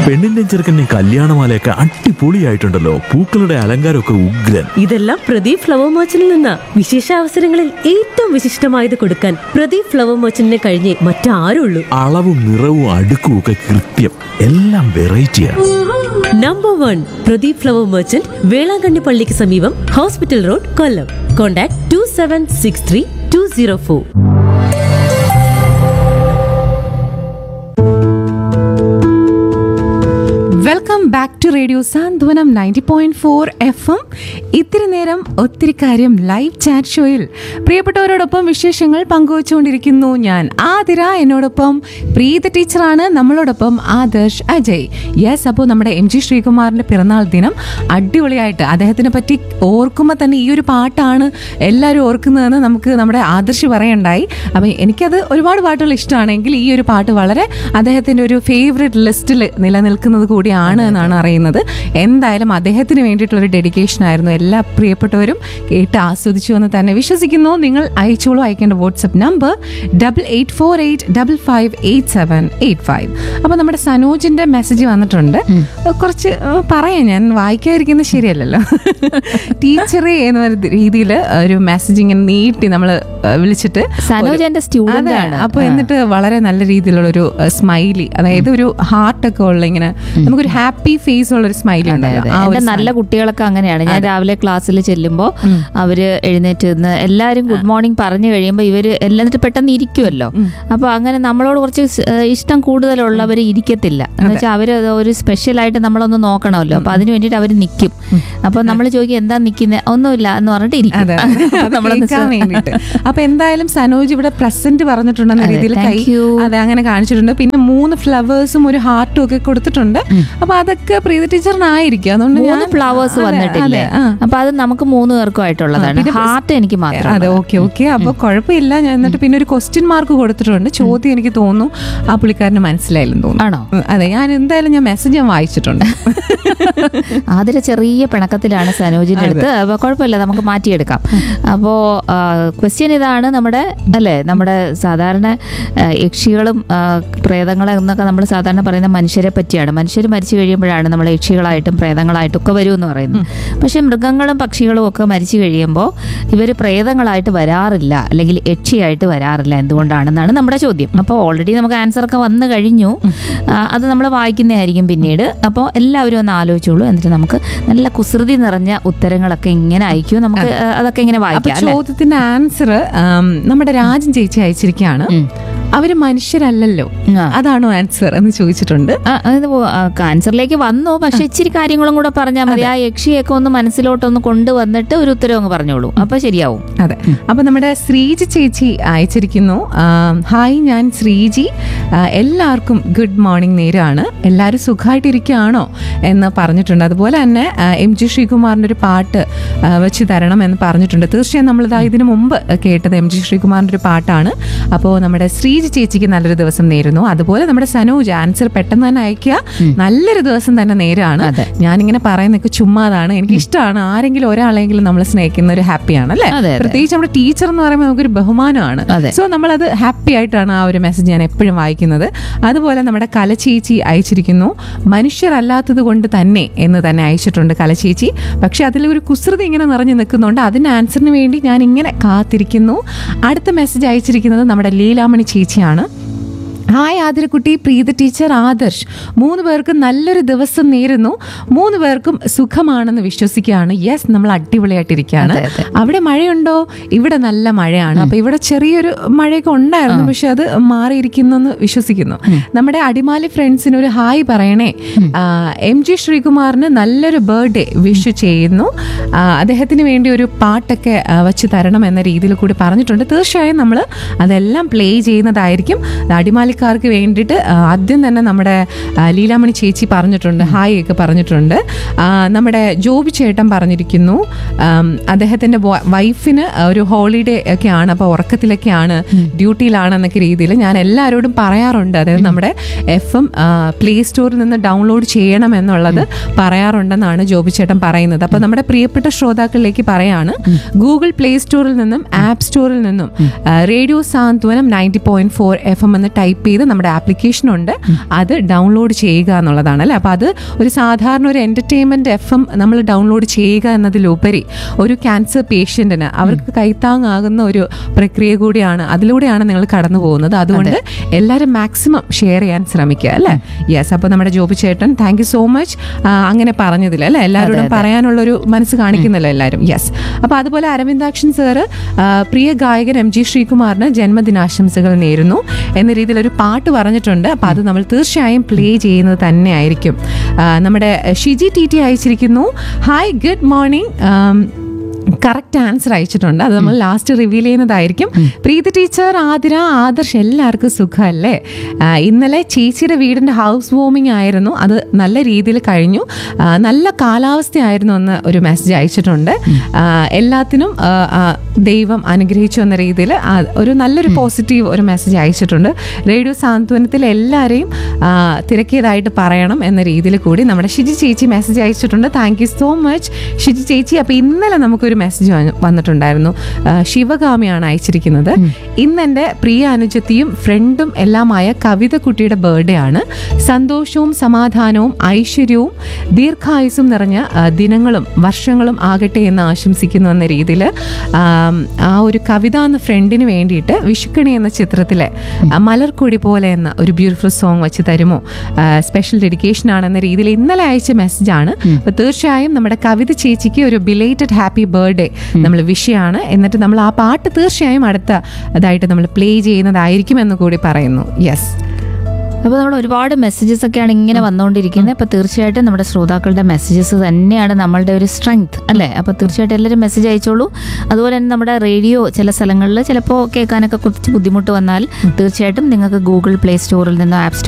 പെണ്ണിന്റെ ചെറുക്കൻ്റെ കല്യാണമാലയൊക്കെ അടിപൊളിയായിട്ടുണ്ടല്ലോ പൂക്കളുടെ അലങ്കാരമൊക്കെ ഉഗ്രൻ ഇതെല്ലാം പ്രദീപ് ഫ്ലവർ മർച്ചന്റിൽ നിന്ന വിശേഷ അവസരങ്ങളിൽ ഏറ്റവും വിശിഷ്ടമായത് കൊടുക്കാൻ പ്രദീപ് ഫ്ലവർ മർച്ചന്റിനെ കഴിഞ്ഞേ മറ്റാരുള്ളൂ അളവും നിറവും അടുക്കും ഒക്കെ കൃത്യം എല്ലാം വെറൈറ്റിയാണ് number one Pradeep flower merchant Velankanni പള്ളിക്ക് സമീപം hospital road Kollam contact two seven six three two zero four welcome back to radio Santhwanam ninety point four F M ഇത്തിരി നേരം ഒത്തിരി കാര്യം ലൈവ് ചാറ്റ് ഷോയിൽ പ്രിയപ്പെട്ടവരോടൊപ്പം വിശേഷങ്ങൾ പങ്കുവച്ചുകൊണ്ടിരിക്കുന്നു ഞാൻ ആതിര എന്നോടൊപ്പം പ്രീത ടീച്ചറാണ് നമ്മളോടൊപ്പം ആദർശ് അജയ് യെസ് അപ്പോൾ നമ്മുടെ എം ജി ശ്രീകുമാറിന്റെ പിറന്നാൾ ദിനം അടിപൊളിയായിട്ട് അദ്ദേഹത്തിനെ പറ്റി ഓർക്കുമ്പോൾ തന്നെ ഈ ഒരു പാട്ടാണ് എല്ലാവരും ഓർക്കുന്നതെന്ന് നമുക്ക് നമ്മുടെ ആദർശ് പറയണ്ടായി അപ്പം എനിക്കത് ഒരുപാട് പാട്ടുകൾ ഇഷ്ടമാണെങ്കിൽ ഈ ഒരു പാട്ട് വളരെ അദ്ദേഹത്തിന്റെ ഒരു ഫേവറേറ്റ് ലിസ്റ്റിൽ നിലനിൽക്കുന്നത് കൂടിയാണ് എന്നാണ് അറിയുന്നത് എന്തായാലും അദ്ദേഹത്തിന് വേണ്ടിയിട്ടുള്ള ഒരു ഡെഡിക്കേഷൻ ആയിരുന്നു എല്ലാ പ്രിയപ്പെട്ടവരും കേട്ട് ആസ്വദിച്ചു എന്ന് തന്നെ വിശ്വസിക്കുന്നു നിങ്ങൾ അയച്ചോളൂ അയക്കേണ്ട WhatsApp number double eight four eight double five eight seven eight five അപ്പൊ നമ്മുടെ സനോജിന്റെ മെസ്സേജ് വന്നിട്ടുണ്ട് കുറച്ച് ഏഹ്, പറയാം ഞാൻ വായിക്കാതിരിക്കുന്നത് ശരിയല്ലല്ലോ ടീച്ചറെ എന്ന രീതിയിൽ ഒരു മെസ്സേജ് ഇങ്ങനെ നീട്ടി നമ്മൾ വിളിച്ചിട്ട് സനോജ് എന്റെ സ്റ്റുഡന്റ് അതെ, ആണ് അപ്പൊ എന്നിട്ട് വളരെ നല്ല രീതിയിലുള്ള ഒരു സ്മൈലി അതായത് ഒരു ഹാർട്ട് ഒക്കെ ഉള്ള ഇങ്ങനെ നമുക്കൊരു ഹാപ്പി ഫേസ് ഉള്ള ഒരു സ്മൈലി അതെ, ഉണ്ടല്ലോ അതെ. ആ എന്റെ ഒരു നല്ല കുട്ടികളൊക്കെ അങ്ങനെയാണ് ഞാൻ രാവിലെ ക്ലാസ്സിൽ ചെല്ലുമ്പോ അവര് എഴുന്നേറ്റ് നിന്ന് എല്ലാരും ഗുഡ് മോർണിംഗ് പറഞ്ഞു കഴിയുമ്പോ ഇവര് എല്ലാം എന്നിട്ട് പെട്ടെന്ന് ഇരിക്കുമല്ലോ അപ്പൊ അങ്ങനെ നമ്മളോട് കുറച്ച് സ്- ഏഹ് ഇഷ്ടം കൂടുതലുള്ളവർ ഇരിക്കത്തില്ല എന്ന് വെച്ചാൽ അവര് അത് ഒരു സ്പെഷ്യൽ ആയിട്ട് നമ്മളൊന്ന് നോക്കണമല്ലോ അപ്പൊ അതിന് വേണ്ടിയിട്ട് അവര് നിൽക്കും അപ്പൊ നമ്മൾ ചോദിക്കും എന്താ നിൽക്കുന്നത് ഒന്നുമില്ല എന്ന് പറഞ്ഞിട്ട് ഇരിക്കും അതെ അപ്പൊ നമ്മളൊന്ന് കേൾക്കാൻ ശ്ര- വേണ്ടിയിട്ട് അപ്പൊ എന്തായാലും സനോജ് ഇവിടെ പ്രസന്റ് പറഞ്ഞിട്ടുണ്ടെന്ന അതെ, രീതിയിൽ thank കൈ you. അതെ അങ്ങനെ കാണിച്ചിട്ടുണ്ട് പിന്നെ മൂന്ന് ഫ്ലവേഴ്സും ഒരു ഹാർട്ടും ഒക്കെ കൊടുത്തിട്ടുണ്ട് അപ്പൊ അതൊക്കെ പ്രീത ടീച്ചറിനായിരിക്കും അതുകൊണ്ട് മൂന്ന് ഞാൻ- ഫ്ലവേഴ്സ് അതെ, വന്നിട്ടില്ലേ അതെ, ആ. അപ്പൊ അത് നമുക്ക് മൂന്ന് പേർക്കും ആയിട്ടുള്ളതാണ് ഹാർട്ട് എനിക്ക് മാത്രം അതെ ഓക്കെ ഓക്കെ അപ്പൊ കുഴപ്പമില്ല ഞാൻ എന്നിട്ട് പിന്നെ ഒരു ക്വസ്റ്റ്യൻ മാർക്ക് കൊടുത്തിട്ടുണ്ട് ചോദ്യം എനിക്ക് തോന്നുന്നു ആ പുള്ളിക്കാരന് മനസ്സിലായില്ലെന്ന് തോന്നുന്നു ആണോ ഉം, അതെ ഞാൻ എന്തായാലും ഞാൻ മെസ്സേജ് ഞാൻ വായിച്ചിട്ടുണ്ട് ആതിര ചെറിയ പിണക്കത്തിലാണ് സനോജിന്റെ അടുത്ത് അപ്പൊ കുഴപ്പമില്ല നമുക്ക് മാറ്റിയെടുക്കാം അപ്പോ ക്വസ്റ്റ്യൻ ഇതാണ് നമ്മുടെ അല്ലേ നമ്മുടെ സാധാരണ ആ, യക്ഷികളും ആ, പ്രേതങ്ങളും എന്നൊക്കെ നമ്മൾ സാധാരണ പറയുന്ന മനുഷ്യരെ പറ്റിയാണ് മനുഷ്യർ മരിച്ചു കഴിയുമ്പോഴാണ് നമ്മൾ യക്ഷികളായിട്ടും പ്രേതങ്ങളായിട്ടും ഒക്കെ വരും എന്ന് പറയുന്നത് പക്ഷെ മൃഗങ്ങളും പക്ഷികളും ഒക്കെ മരിച്ചു കഴിയുമ്പോൾ ഇവർ പ്രേതങ്ങളായിട്ട് വരാറില്ല അല്ലെങ്കിൽ യക്ഷിയായിട്ട് വരാറില്ല എന്തുകൊണ്ടാണെന്നാണ് നമ്മുടെ ചോദ്യം അപ്പോൾ ഓൾറെഡി നമുക്ക് ആൻസർ ഒക്കെ വന്നു കഴിഞ്ഞു ആ, അത് നമ്മൾ വായിക്കുന്നതായിരിക്കും പിന്നീട് അപ്പോൾ എല്ലാവരും ഒന്ന് ആലോചിച്ചോളൂ എന്നിട്ട് നമുക്ക് നല്ല കുസൃതി നിറഞ്ഞ ഉത്തരങ്ങളൊക്കെ ഇങ്ങനെ അയക്കൂ നമുക്ക് ആ, അതൊക്കെ ഇങ്ങനെ അപ്പൊ വായിക്കാം അല്ലേ? ചോദ്യത്തിന്റെ ആൻസർ നമ്മുടെ രാജൻ ചേച്ചി അയച്ചിരിക്കുകയാണ് അവര് മനുഷ്യരല്ലല്ലോ ആ. അതാണോ ആൻസർ എന്ന് ചോദിച്ചിട്ടുണ്ട് ആ, അത് പോ- ആ, കാൻസറിലേക്ക് വന്നു പക്ഷെ ഇച്ചിരി കാര്യങ്ങളും കൂടെ പറഞ്ഞാൽ മതി ആ യക്ഷിയൊക്കെ ഒന്ന് മനസ്സിലോട്ടൊന്ന് കൊണ്ടുവന്നിട്ട് ഒരു ഉത്തരം അങ്ങ് പറഞ്ഞോളൂ അപ്പൊ ശരിയാവും അതെ അപ്പൊ നമ്മുടെ ശ്രീജി ചേച്ചി അയച്ചിരിക്കുന്നു ആം, ഹായ് ഞാൻ ശ്രീജി ആ, എല്ലാവർക്കും ഗുഡ് മോർണിംഗ് നേരാണ് എല്ലാവരും സുഖമായിട്ടിരിക്കുകയാണോ എന്ന് പറഞ്ഞിട്ടുണ്ട് അതുപോലെ തന്നെ ആ, എം ജി ശ്രീകുമാറിന്റെ ഒരു പാട്ട് ആ, വെച്ച് തരണം എന്ന് പറഞ്ഞിട്ടുണ്ട് തീർച്ചയായും നമ്മളിതാ ഇതിനു മുമ്പ് കേട്ടത് എം ജി ശ്രീകുമാറിന്റെ ഒരു പാട്ടാണ് അപ്പോൾ നമ്മുടെ ശ്രീജി ചേച്ചിക്ക് നല്ലൊരു ദിവസം നേരുന്നു അതുപോലെ നമ്മുടെ സനോജ് ആൻസർ പെട്ടെന്ന് തന്നെ അയക്കുക നല്ലൊരു ദിവസം തന്നെ നേരാണ് അതെ. ഞാനിങ്ങനെ പറയുന്നൊക്കെ ചുമ്മാതാണ് എനിക്ക് ഇഷ്ടമാണ് ആരെങ്കിലും ഒരാളെങ്കിലും നമ്മൾ സ്നേഹിക്കുന്ന ഒരു ഹാപ്പിയാണ് അല്ലേ അതെ, അതെ. പ്രത്യേകിച്ച് നമ്മുടെ ടീച്ചർ എന്ന് പറയുമ്പോൾ നമുക്കൊരു ബഹുമാനമാണ് അതെ. സോ നമ്മളത് ഹാപ്പി ആയിട്ടാണ് ആ ഒരു മെസ്സേജ് ഞാൻ എപ്പോഴും വായിക്കുന്നത് അതുപോലെ നമ്മുടെ കലചേച്ചി അയച്ചിരിക്കുന്നു മനുഷ്യരല്ലാത്തത് കൊണ്ട് തന്നെ എന്ന് തന്നെ അയച്ചിട്ടുണ്ട് കലചേച്ചി പക്ഷെ അതിൽ ഒരു കുസൃതി ഇങ്ങനെ നിറഞ്ഞു നിൽക്കുന്നുണ്ട് അതിന് ആൻസറിന് വേണ്ടി ഞാൻ ഇങ്ങനെ കാത്തിരിക്കുന്നു അടുത്ത മെസ്സേജ് അയച്ചിരിക്കുന്നത് നമ്മുടെ ലീലാമണി ചേച്ചിയാണ് ഹായ് ആതിരക്കുട്ടി പ്രീത ടീച്ചർ ആദർശ് മൂന്ന് പേർക്കും നല്ലൊരു ദിവസം നേരുന്നു മൂന്ന് പേർക്കും സുഖമാണെന്ന് വിശ്വസിക്കുകയാണ് യെസ് നമ്മൾ അടിപൊളിയായിട്ടിരിക്കുകയാണ് അതെ, അതെ. അവിടെ മഴയുണ്ടോ ഇവിടെ നല്ല മഴയാണ് അപ്പൊ ഇവിടെ ചെറിയൊരു മഴയൊക്കെ ഉണ്ടായിരുന്നു പക്ഷെ അത് മാറിയിരിക്കുന്നു വിശ്വസിക്കുന്നു നമ്മുടെ അടിമാലി ഫ്രണ്ട്സിന് ഒരു ഹായ് പറയണേ ആ, എം ജി ശ്രീകുമാറിന് നല്ലൊരു ബർത്ത്ഡേ വിഷ് ചെയ്യുന്നു ആ, അദ്ദേഹത്തിന് വേണ്ടി ഒരു പാട്ടൊക്കെ ആ, വെച്ച് തരണം എന്ന രീതിയിൽ കൂടി പറഞ്ഞിട്ടുണ്ട് തീർച്ചയായും നമ്മൾ അതെല്ലാം പ്ലേ ചെയ്യുന്നതായിരിക്കും അടിമാലിക്കാർക്ക് വേണ്ടിയിട്ട് ആ, ആദ്യം തന്നെ നമ്മുടെ ആ, ലീലാമണി ചേച്ചി പറഞ്ഞിട്ടുണ്ട് ഹായ് ഒക്കെ പറഞ്ഞിട്ടുണ്ട് ആ, നമ്മുടെ ജോബി ചേട്ടൻ പറഞ്ഞിരിക്കുന്നു ആം, അദ്ദേഹത്തിന്റെ വ- വൈഫിന് ഒരു ഹോളിഡേ ഒക്കെയാണ് അപ്പോൾ ഉറക്കത്തിലൊക്കെയാണ് ഡ്യൂട്ടിയിലാണെന്നൊക്കെ രീതിയിൽ ഞാൻ എല്ലാവരോടും പറയാറുണ്ട് അതായത് നമ്മുടെ എഫ് എം പ്ലേ സ്റ്റോറിൽ നിന്ന് ഡൗൺലോഡ് ചെയ്യണം എന്നുള്ളത് പറയാറുണ്ടെന്നാണ് ജോബി ചേട്ടൻ പറയുന്നത് അപ്പോൾ നമ്മുടെ പ്രിയപ്പെട്ട ശ്രോതാക്കളിലേക്ക് പറയാണ് ഗൂഗിൾ പ്ലേ സ്റ്റോറിൽ നിന്നും ആപ്പ് സ്റ്റോറിൽ നിന്നും ആ, radio Santhwanam ninety point four F M എന്ന് ടൈപ്പ് ചെയ്ത് നമ്മുടെ ആപ്ലിക്കേഷൻ ഉണ്ട് അത് ഡൗൺലോഡ് ചെയ്യുക എന്നുള്ളതാണ് അല്ലേ അപ്പോൾ അത് ഒരു സാധാരണ ഒരു എൻ്റർടൈൻമെൻറ്റ് എഫ് എം നമ്മൾ ഡൗൺലോഡ് ചെയ്യുക എന്നതിലുപരി ഒരു ക്യാൻസർ പേഷ്യൻറ്റിന് അവർക്ക് കൈത്താങ്ങാകുന്ന ഒരു പ്രക്രിയ കൂടിയാണ് അതിലൂടെയാണ് നിങ്ങൾ കടന്നു പോകുന്നത് അതുകൊണ്ട് എല്ലാവരും മാക്സിമം ഷെയർ ചെയ്യാൻ ശ്രമിക്കുക അല്ലേ യെസ് അപ്പോൾ നമ്മുടെ ജോബി ചേട്ടൻ താങ്ക് യു സോ മച്ച് അങ്ങനെ പറഞ്ഞതിൽ അല്ലേ എല്ലാവരോടും പറയാനുള്ളൊരു മനസ്സ് കാണിക്കുന്നല്ലോ എല്ലാവരും യെസ് അപ്പോൾ അതുപോലെ അരവിന്ദാക്ഷൻ സാറ് ആ, പ്രിയ ഗായകൻ എം ജി ശ്രീകുമാറിന് ജന്മദിനാശംസകൾ നേരുന്നു എന്ന രീതിയിൽ ഒരു പാട്ട് പറഞ്ഞിട്ടുണ്ട് അപ്പോൾ അത് നമ്മൾ തീർച്ചയായും പ്ലേ ചെയ്യുന്നത് തന്നെയായിരിക്കും ആ, നമ്മുടെ ഷിജി ടി ടി അയച്ചിരിക്കുന്നു hi good morning correct answer അയച്ചിട്ടുണ്ട് അത് നമ്മൾ ലാസ്റ്റ് റിവീൽ ചെയ്യുന്നതായിരിക്കും പ്രീതി ടീച്ചർ ആതിര ആദർശ് എല്ലാവർക്കും സുഖമല്ലേ ആ, ഇന്നലെ ചേച്ചിയുടെ വീടിൻ്റെ ഹൗസ് വാമിംഗ് ആയിരുന്നു അത് നല്ല രീതിയിൽ കഴിഞ്ഞു ആ, നല്ല കാലാവസ്ഥയായിരുന്നു എന്ന് ഒരു മെസ്സേജ് അയച്ചിട്ടുണ്ട് ആ, എല്ലാത്തിനും ആ, ആ, ദൈവം അനുഗ്രഹിച്ചു എന്ന രീതിയിൽ ആ, ഒരു നല്ലൊരു പോസിറ്റീവ് ഒരു മെസ്സേജ് അയച്ചിട്ടുണ്ട് റേഡിയോ സാന്ത്വനത്തിൽ എല്ലാവരെയും ആ, തിരക്കിയതായിട്ട് പറയണം എന്ന രീതിയിൽ കൂടി നമ്മുടെ ഷിജി ചേച്ചി മെസ്സേജ് അയച്ചിട്ടുണ്ട് thank you so much Shiji ചേച്ചി അപ്പോൾ ഇന്നലെ നമുക്കൊരു മെസ്സേജ് വന്നിട്ടുണ്ടായിരുന്നു ആ, ശിവകാമിയാണ് അയച്ചിരിക്കുന്നത് ഇന്ന് എൻ്റെ പ്രിയ അനുജത്തിയും ഫ്രണ്ടും എല്ലാമായ കവിത കുട്ടിയുടെ ബർത്ത്ഡേ ആണ് സന്തോഷവും സമാധാനവും ഐശ്വര്യവും ദീർഘായുസും നിറഞ്ഞ ആ, ദിനങ്ങളും വർഷങ്ങളും ആകട്ടെ എന്ന് ആശംസിക്കുന്നു എന്ന രീതിയിൽ ആ ഒരു കവിത എന്ന ഫ്രണ്ടിന് വേണ്ടിയിട്ട് വിഷുക്കണി എന്ന ചിത്രത്തിലെ ആ, മലർക്കൊടി പോലെ എന്ന ഒരു ബ്യൂട്ടിഫുൾ സോങ് വെച്ച് തരുമോ സ്പെഷ്യൽ ഡെഡിക്കേഷൻ ആണെന്ന രീതിയിൽ ഇന്നലെ അയച്ച മെസ്സേജാണ് അപ്പോൾ തീർച്ചയായും നമ്മുടെ കവിത ചേച്ചിക്ക് ഒരു ബിലേറ്റഡ് ഹാപ്പി ബർത്ത്ഡേ നമ്മൾ വിഷയമാണ് എന്നിട്ട് നമ്മൾ ആ പാട്ട് തീർച്ചയായും അടുത്ത അതായിട്ട് നമ്മൾ പ്ലേ ചെയ്യുന്നതായിരിക്കും എന്ന് കൂടി പറയുന്നു യെസ് അപ്പോൾ നമ്മൾ ഒരുപാട് മെസ്സേജസ് ഒക്കെയാണ് ഇങ്ങനെ വന്നുകൊണ്ടിരിക്കുന്നത് അപ്പോൾ തീർച്ചയായിട്ടും നമ്മുടെ ശ്രോതാക്കളുടെ മെസ്സേജസ് തന്നെയാണ് നമ്മളുടെ ഒരു സ്ട്രെങ്ത് അല്ലേ അപ്പോൾ തീർച്ചയായിട്ടും എല്ലാവരും മെസ്സേജ് അയച്ചോളൂ അതുപോലെ തന്നെ നമ്മുടെ റേഡിയോ ചില സ്ഥലങ്ങളിൽ ചിലപ്പോൾ കേൾക്കാനൊക്കെ കുറച്ച് ബുദ്ധിമുട്ട് വന്നാൽ തീർച്ചയായിട്ടും നിങ്ങൾക്ക് ഗൂഗിൾ പ്ലേ സ്റ്റോറിൽ നിന്നോ ആപ്പ്